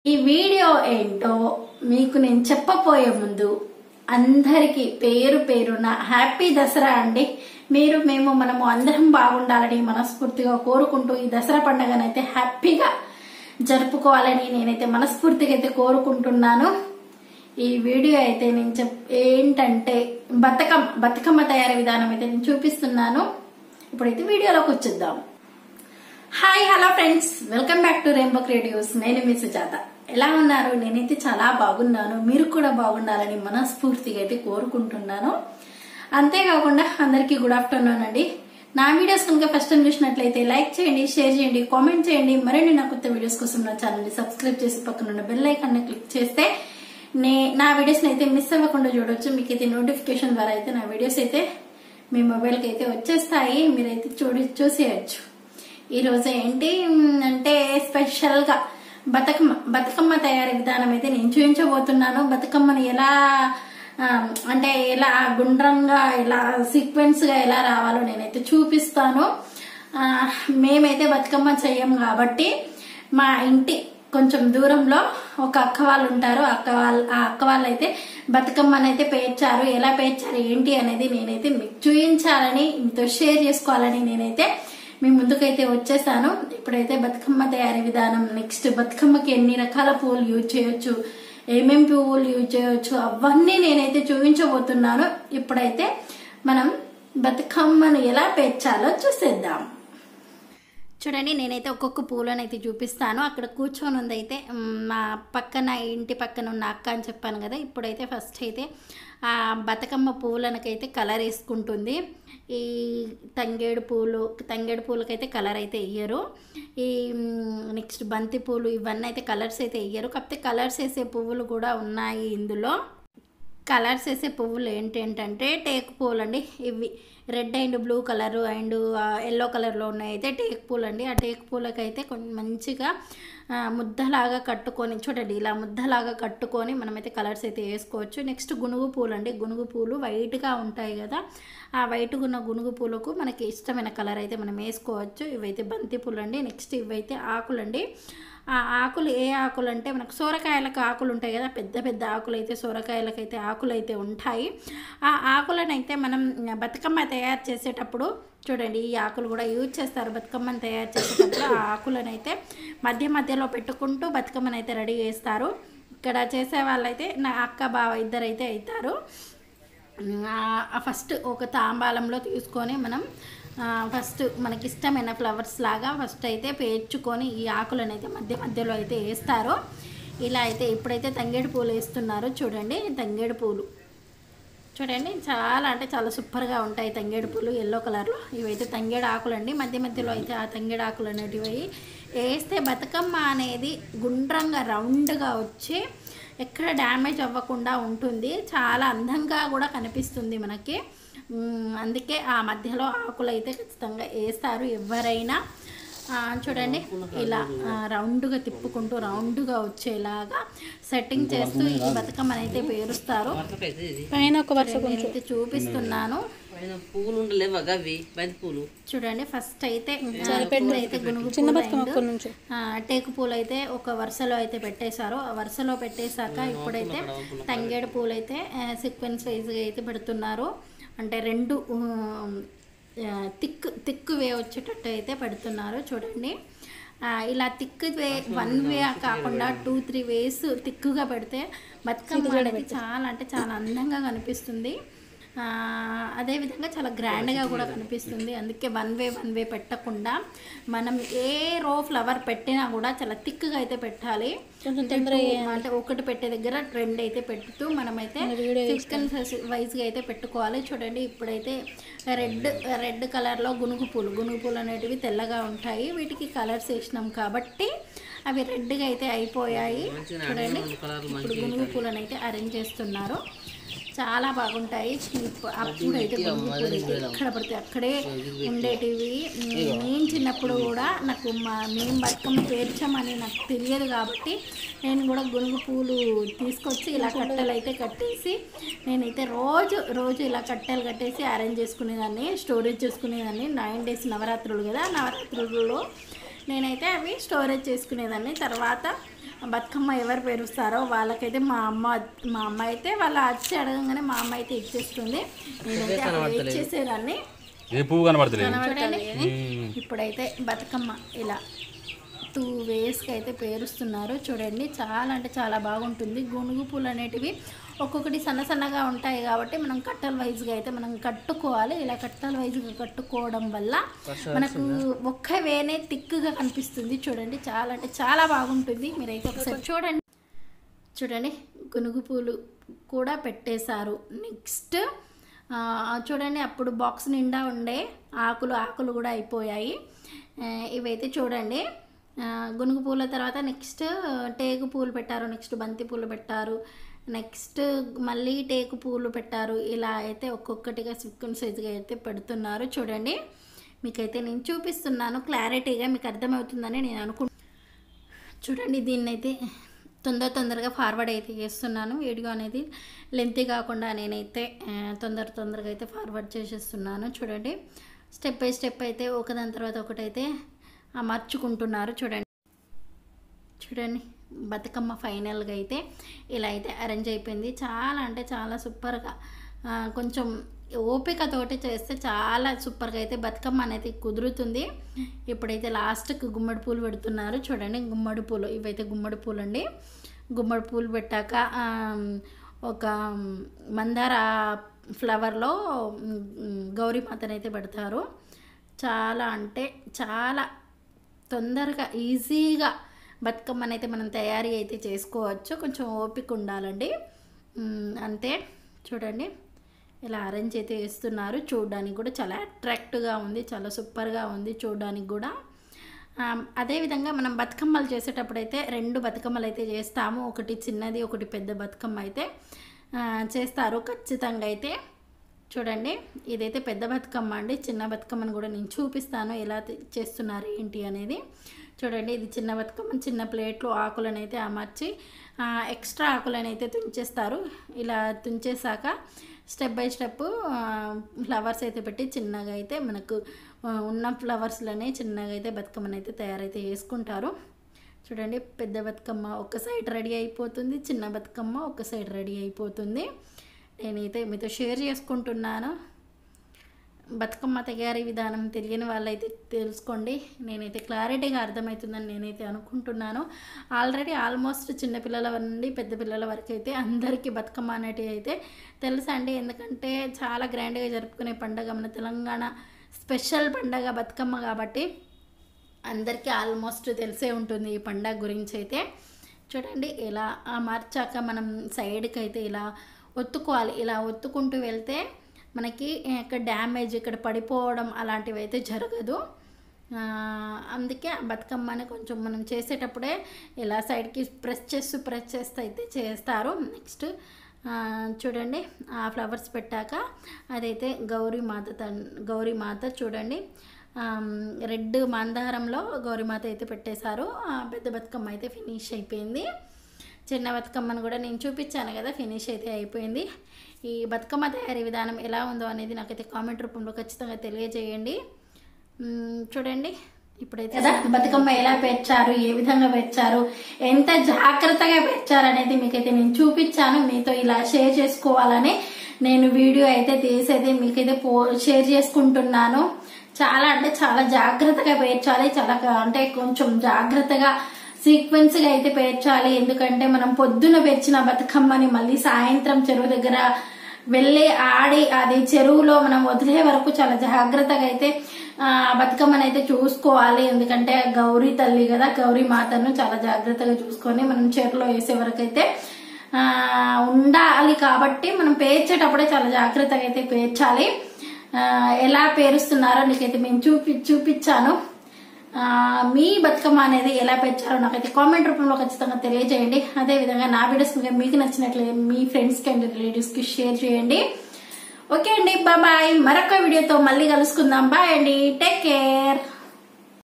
ఈ వీడియో ఏంటో మీకు నేను చెప్పబోయే ముందు అందరికీ పేరు పేరున హ్యాపీ దసరా అండి మీరు మేము మనము అందరం బాగుండాలని మనస్ఫూర్తిగా కోరుకుంటూ ఈ దసరా పండుగనైతే హ్యాపీగా జరుపుకోవాలని నేనైతే మనస్ఫూర్తిగా అయితే కోరుకుంటున్నాను ఈ వీడియో అయితే నేను చెప్ ఏంటంటే బతుకమ్మ బతుకమ్మ తయారీ విధానం అయితే నేను చూపిస్తున్నాను ఇప్పుడైతే వీడియోలోకి వచ్చేద్దాం hi hello friends welcome back to rainbow creatives నేను మీ సుజాత ఎలా ఉన్నారు నేనైతే చాలా బాగున్నాను మీరు కూడా బాగుండాలని మనస్ఫూర్తిగా అయితే కోరుకుంటున్నాను అంతేకాకుండా అందరికీ గుడ్ ఆఫ్టర్నూన్ అండి నా వీడియోస్ కనుక ఫస్ట్ టైం చూసినట్లయితే లైక్ చేయండి షేర్ చేయండి కామెంట్ చేయండి మరిన్ని నా కొత్త వీడియోస్ కోసం నా ఛానల్ని సబ్స్క్రైబ్ చేసి పక్కన ఉన్న బెల్ ఐకాన్ని క్లిక్ చేస్తే నే నా వీడియోస్ని అయితే మిస్ అవ్వకుండా చూడొచ్చు మీకు అయితే నోటిఫికేషన్ ద్వారా అయితే నా వీడియోస్ అయితే మీ మొబైల్కి అయితే వచ్చేస్తాయి మీరైతే చూడి చూసేయచ్చు ఈ రోజు ఏంటి మ్, అంటే స్పెషల్ గా బతుకమ్మ బతుకమ్మ తయారీ విధానం అయితే నేను చూపించబోతున్నాను బతుకమ్మని ఎలా ఆ, అంటే ఎలా గుండ్రంగా ఎలా సీక్వెన్స్ గా ఎలా రావాలో నేనైతే చూపిస్తాను ఆ, మేమైతే బతుకమ్మ చెయ్యం కాబట్టి మా ఇంటి కొంచెం దూరంలో ఒక అక్క వాళ్ళు ఉంటారు అక్క వాళ్ళు ఆ అక్క వాళ్ళు అయితే బతుకమ్మని అయితే పేర్చారు ఎలా పేర్చారు ఏంటి అనేది నేనైతే మీకు చూపించాలని మీతో షేర్ చేసుకోవాలని నేనైతే మీ ముందుకైతే వచ్చేసాను ఇప్పుడైతే బతుకమ్మ తయారీ విధానం నెక్స్ట్ బతుకమ్మకి ఎన్ని రకాల పువ్వులు యూజ్ చేయొచ్చు ఏమేం పువ్వులు యూజ్ చేయొచ్చు అవన్నీ నేనైతే చూపించబోతున్నాను ఇప్పుడైతే మనం బతుకమ్మను ఎలా పేర్చాలో చూసేద్దాం చూడండి నేనైతే ఒక్కొక్క పూలను అయితే చూపిస్తాను అక్కడ కూర్చొని ఉంది అయితే మ్, మా పక్కన ఇంటి పక్కన ఉన్న అక్క అని చెప్పాను కదా ఇప్పుడైతే ఫస్ట్ అయితే ఆ బతుకమ్మ పువ్వులనకైతే కలర్ వేసుకుంటుంది ఈ తంగేడు పూలు తంగేడు పూలకైతే కలర్ అయితే వేయరు ఈ నెక్స్ట్ బంతి పూలు ఇవన్నీ అయితే కలర్స్ అయితే వేయరు కాకపోతే కలర్స్ వేసే పువ్వులు కూడా ఉన్నాయి ఇందులో కలర్స్ వేసే పువ్వులు ఏంటంటే టేక్ పూలు అండి ఇవి red and blue colour and yellow కలర్లో ఉన్నాయి అయితే టేక్ పూలు అండి ఆ టేక్ పూలకైతే కొంచెం మంచిగా ఆ, ముద్దలాగా కట్టుకొని చూడండి ఇలా ముద్దలాగా కట్టుకొని మనమైతే కలర్స్ అయితే వేసుకోవచ్చు నెక్స్ట్ గునుగు పూలు అండి గునుగు పూలు వైట్గా ఉంటాయి కదా ఆ వైట్గా ఉన్న గునుగు పూలకు మనకి ఇష్టమైన కలర్ అయితే మనం వేసుకోవచ్చు ఇవైతే బంతి పూలు అండి నెక్స్ట్ ఇవైతే ఆకులండి ఆ ఆకులు ఏ ఆకులు అంటే మనకు సోరకాయలకు ఆకులు ఉంటాయి కదా పెద్ద పెద్ద ఆకులు అయితే సోరకాయలకైతే ఆకులు అయితే ఉంటాయి ఆ ఆకులను అయితే మనం బతుకమ్మ తయారు చేసేటప్పుడు చూడండి ఈ ఆకులు కూడా యూజ్ చేస్తారు బతుకమ్మని తయారు చేసేటప్పుడు ఆ ఆకులను అయితే మధ్య మధ్యలో పెట్టుకుంటూ బతుకమ్మని అయితే రెడీ చేస్తారు ఇక్కడ చేసే వాళ్ళైతే నా అక్క బావ ఇద్దరు అయితే అవుతారు ఆ ఫస్ట్ ఒక తాంబాలంలో తీసుకొని మనం ఆ, ఫస్ట్ మనకి ఇష్టమైన ఫ్లవర్స్ లాగా ఫస్ట్ అయితే పేర్చుకొని ఈ ఆకులను అయితే మధ్య మధ్యలో అయితే వేస్తారు ఇలా అయితే ఇప్పుడైతే తంగేడు పూలు వేస్తున్నారు చూడండి తంగేడు పూలు చూడండి చాలా అంటే చాలా సూపర్గా ఉంటాయి తంగేడు పూలు ఎల్లో కలర్లో ఇవైతే తంగేడు ఆకులు అండి మధ్య మధ్యలో అయితే ఆ తంగేడు ఆకులు అనేటివి వేస్తే బతుకమ్మ అనేది గుండ్రంగా రౌండ్గా వచ్చి ఎక్కడ డ్యామేజ్ అవ్వకుండా ఉంటుంది చాలా అందంగా కూడా కనిపిస్తుంది మనకి మ్, అందుకే ఆ మధ్యలో ఆకులు అయితే ఖచ్చితంగా వేస్తారు ఎవరైనా ఆ, చూడండి ఇలా ఆ, రౌండ్గా తిప్పుకుంటూ రౌండ్గా వచ్చేలాగా సెట్టింగ్ చేస్తూ ఈ బతుకమ్మని అయితే పేరుస్తారు పైన ఒక వరుస నేనైతే చూపిస్తున్నాను పైన పువ్వులు ఉండలేవా గవి బంతి పూలు చూడండి ఫస్ట్ అయితే పూలు అయితే గునుగు పూలు and, నుంచి ఆ, టేకు పూలు అయితే ఒక వరుసలో అయితే పెట్టేశారు ఆ వరుసలో పెట్టేశాక ఇప్పుడైతే తంగేడు పూలు అయితే సీక్వెన్స్ వైజ్గా అయితే పెడుతున్నారు అంటే రెండు ఉమ్, ఆ, తిక్కు తిక్కు వే వచ్చేటట్టు అయితే పెడుతున్నారు చూడండి ఆ, ఇలా తిక్కు వే వన్ వే కాకుండా టూ త్రీ వేస్ తిక్కుగా పెడితే బతుకమ్మ అనేది చాలా అంటే చాలా అందంగా కనిపిస్తుంది ఆ, అదేవిధంగా చాలా గ్రాండ్గా కూడా కనిపిస్తుంది అందుకే వన్ వే వన్ వే పెట్టకుండా మనం ఏ రో ఫ్లవర్ పెట్టినా కూడా చాలా థిక్గా అయితే పెట్టాలి చుట్టూ అంటే ఒకటి పెట్టే దగ్గర రెండు అయితే పెట్టుతూ మనమైతే చికెన్ వైజ్గా అయితే పెట్టుకోవాలి చూడండి ఇప్పుడైతే రెడ్ రెడ్ కలర్లో గునుగు పూలు గునుగు పూలు అనేటివి తెల్లగా ఉంటాయి వీటికి కలర్స్ వేసినాం కాబట్టి అవి రెడ్గా అయితే అయిపోయాయి చూడండి ఇప్పుడు గునుగు పూలను అయితే అరేంజ్ చేస్తున్నారు చాలా బాగుంటాయి ఇప్పు- అప్పుడు అయితే గునుగు పూలు అయితే ఎక్కడ పడితే అక్కడే ఉండేటివి నేను చిన్నప్పుడు కూడా నాకు మా మేము బతుకమ్మ పేర్చామని నాకు తెలియదు కాబట్టి నేను కూడా గునుగు పూలు తీసుకొచ్చి ఇలా కట్టెలు అయితే కట్టేసి నేనైతే రోజు రోజు ఇలా కట్టెలు కట్టేసి అరేంజ్ చేసుకునేదాన్ని స్టోరేజ్ చేసుకునేదాన్ని నైన్ డేస్ నవరాత్రులు కదా నవరాత్రులలో నేనైతే అవి స్టోరేజ్ చేసుకునేదాన్ని తర్వాత బతుకమ్మ ఎవరు పేరుస్తారో వాళ్ళకైతే మా అమ్మ మా అమ్మ అయితే వాళ్ళ వచ్చి అడగంగానే మా అమ్మ అయితే ఇచ్చేస్తుంది నేనైతే అక్కడ వెయిట్ చేసేదాన్ని ఏ పువ్వు కనబడతలేదు చూడండి ఇప్పుడైతే బతుకమ్మ ఇలా టూ వేస్కి అయితే పేరుస్తున్నారు చూడండి చాలా అంటే చాలా బాగుంటుంది గునుగు పూలు అనేటివి ఒక్కొక్కటి సన్న సన్నగా ఉంటాయి కాబట్టి మనం కట్టల వైజ్గా అయితే మనం కట్టుకోవాలి ఇలా కట్టల వైజ్గా కట్టుకోవడం వల్ల మనకు ఒక్క వేనే తిక్కుగా కనిపిస్తుంది చూడండి చాలా అంటే చాలా బాగుంటుంది మీరైతే ఒకసారి చూడండి చూడండి గునుగు పూలు కూడా పెట్టేశారు నెక్స్ట్ ఆ, చూడండి అప్పుడు బాక్స్ నిండా ఉండే ఆకులు ఆకులు కూడా అయిపోయాయి ఆ, ఇవైతే చూడండి ఆ, గునుగు పూల తర్వాత నెక్స్ట్ టేకు పూలు పెట్టారు నెక్స్ట్ బంతి పూలు పెట్టారు నెక్స్ట్ మళ్ళీ టేకు పూలు పెట్టారు ఇలా అయితే ఒక్కొక్కటిగా సిక్వెన్స్ సైజుగా అయితే పెడుతున్నారు చూడండి మీకైతే నేను చూపిస్తున్నాను క్లారిటీగా మీకు అర్థమవుతుందని నేను అనుకుంటున్నాను చూడండి దీన్ని అయితే తొందర తొందరగా ఫార్వర్డ్ అయితే చేస్తున్నాను వీడియో అనేది లెంతీ కాకుండా నేనైతే ఆ, తొందర తొందరగా అయితే ఫార్వర్డ్ చేసేస్తున్నాను చూడండి స్టెప్ బై స్టెప్ అయితే ఒకదాని తర్వాత ఒకటైతే అమర్చుకుంటున్నారు చూడండి చూడండి బతుకమ్మ ఫైనల్గా అయితే ఇలా అయితే అరేంజ్ అయిపోయింది చాలా అంటే చాలా సూపర్గా ఆ, కొంచెం ఓపికతోటి చేస్తే చాలా సూపర్గా అయితే బతుకమ్మ అనేది కుదురుతుంది ఇప్పుడైతే లాస్ట్కి గుమ్మడి పూలు పెడుతున్నారు చూడండి గుమ్మడి పూలు ఇవైతే గుమ్మడి పూలు అండి గుమ్మడి పూలు పెట్టాక ఆ, ఒక మందార ఫ్లవర్లో గౌరీమాతనైతే అయితే పెడతారు చాలా అంటే చాలా తొందరగా ఈజీగా బతుకమ్మని అయితే మనం తయారీ అయితే చేసుకోవచ్చు కొంచెం ఓపిక ఉండాలండి మ్, అంతే చూడండి ఇలా అరేంజ్ అయితే వేస్తున్నారు చూడడానికి కూడా చాలా అట్రాక్టివ్గా ఉంది చాలా సూపర్గా ఉంది చూడడానికి కూడా ఆ, అదేవిధంగా మనం బతుకమ్మలు చేసేటప్పుడు అయితే రెండు బతుకమ్మలు అయితే చేస్తాము ఒకటి చిన్నది ఒకటి పెద్ద బతుకమ్మ అయితే ఆ, చేస్తారు ఖచ్చితంగా అయితే చూడండి ఇదైతే పెద్ద బతుకమ్మ అండి చిన్న బతుకమ్మను కూడా నేను చూపిస్తాను ఎలా తి- చేస్తున్నారు ఏంటి అనేది చూడండి ఇది చిన్న బతుకమ్మ చిన్న ప్లేట్లో ఆకులను అయితే అమర్చి ఆ, ఎక్స్ట్రా ఆకులను అయితే తుంచేస్తారు ఇలా తుంచేసాక స్టెప్ బై స్టెప్ ఫ్లవర్స్ అయితే పెట్టి చిన్నగా అయితే మనకు ఆ, ఉన్న ఫ్లవర్స్లోనే చిన్నగా అయితే బతుకమ్మని అయితే తయారైతే చేసుకుంటారు చూడండి పెద్ద బతుకమ్మ ఒక సైడ్ రెడీ అయిపోతుంది చిన్న బతుకమ్మ ఒక సైడ్ రెడీ అయిపోతుంది నేనైతే మీతో షేర్ చేసుకుంటున్నాను బతుకమ్మ తయారీ విధానం తెలియని వాళ్ళైతే తెలుసుకోండి నేనైతే క్లారిటీగా అర్థమవుతుందని నేనైతే అనుకుంటున్నాను ఆల్రెడీ ఆల్మోస్ట్ చిన్నపిల్లల నుండి పెద్ద పిల్లల వరకు అయితే అందరికీ బతుకమ్మ అనేటివి అయితే తెలుసా అండి ఎందుకంటే చాలా గ్రాండ్గా జరుపుకునే పండగ మన తెలంగాణ స్పెషల్ పండగ బతుకమ్మ కాబట్టి అందరికీ ఆల్మోస్ట్ తెలిసే ఉంటుంది ఈ పండగ గురించి అయితే చూడండి ఇలా ఆ మార్చాక మనం సైడ్కి అయితే ఇలా ఒత్తుకోవాలి ఇలా ఒత్తుకుంటూ వెళ్తే మనకి ఇక్కడ డ్యామేజ్ ఇక్కడ పడిపోవడం అలాంటివి అయితే జరగదు ఆ, అందుకే ఆ బతుకమ్మని కొంచెం మనం చేసేటప్పుడే ఇలా సైడ్కి ప్రెస్ చేస్తూ ప్రెస్ చేస్తూ అయితే చేస్తారు నెక్స్ట్ ఆ, చూడండి ఆ ఫ్లవర్స్ పెట్టాక అదైతే గౌరీమాత తన్ గౌరీమాత చూడండి ఆమ్, రెడ్ మందారంలో గౌరీమాత అయితే పెట్టేశారు ఆ, పెద్ద బతుకమ్మ అయితే ఫినిష్ అయిపోయింది చిన్న బతుకమ్మను కూడా నేను చూపించాను కదా ఫినిష్ అయితే అయిపోయింది ఈ బతుకమ్మ తయారీ విధానం ఎలా ఉందో అనేది నాకైతే కామెంట్ రూపంలో ఖచ్చితంగా తెలియజేయండి మ్మ్, చూడండి ఇప్పుడైతే కదా బతుకమ్మ ఎలా పేర్చారు ఏ విధంగా పేర్చారు ఎంత జాగ్రత్తగా పేర్చారు అనేది మీకైతే నేను చూపించాను మీతో ఇలా షేర్ చేసుకోవాలని నేను వీడియో అయితే తీసేది మీకైతే పో షేర్ చేసుకుంటున్నాను చాలా అంటే చాలా జాగ్రత్తగా పేర్చాలి చాలా క- అంటే కొంచెం జాగ్రత్తగా సీక్వెన్స్ గా అయితే పేర్చాలి ఎందుకంటే మనం పొద్దున పేర్చిన బతుకమ్మని మళ్ళీ సాయంత్రం చెరువు దగ్గర వెళ్ళి ఆడి అది చెరువులో మనం వదిలే వరకు చాలా జాగ్రత్తగా అయితే ఆ బతుకమ్మని అయితే చూసుకోవాలి ఎందుకంటే గౌరీ తల్లి కదా గౌరీ మాతను చాలా జాగ్రత్తగా చూసుకొని మనం చెరువులో వేసే వరకు అయితే ఆ ఉండాలి కాబట్టి మనం పేర్చేటప్పుడే చాలా జాగ్రత్తగా అయితే పేర్చాలి ఆ, ఎలా పేరుస్తున్నారో నీకైతే మేము చూపి చూపించాను ఆ, మీ బతుకమ్మ అనేది ఎలా పెంచారో నాకైతే కామెంట్ రూపంలో ఖచ్చితంగా తెలియజేయండి అదే విధంగా నా వీడియోస్ మీకు- మీకు నచ్చినట్లయితే మీ ఫ్రెండ్స్ కి అండ్ రిలేటివ్స్ కి షేర్ చేయండి ఓకే అండి బాయ్ మరొక వీడియోతో మళ్ళీ కలుసుకుందాం బాయ్ అండి టేక్ కేర్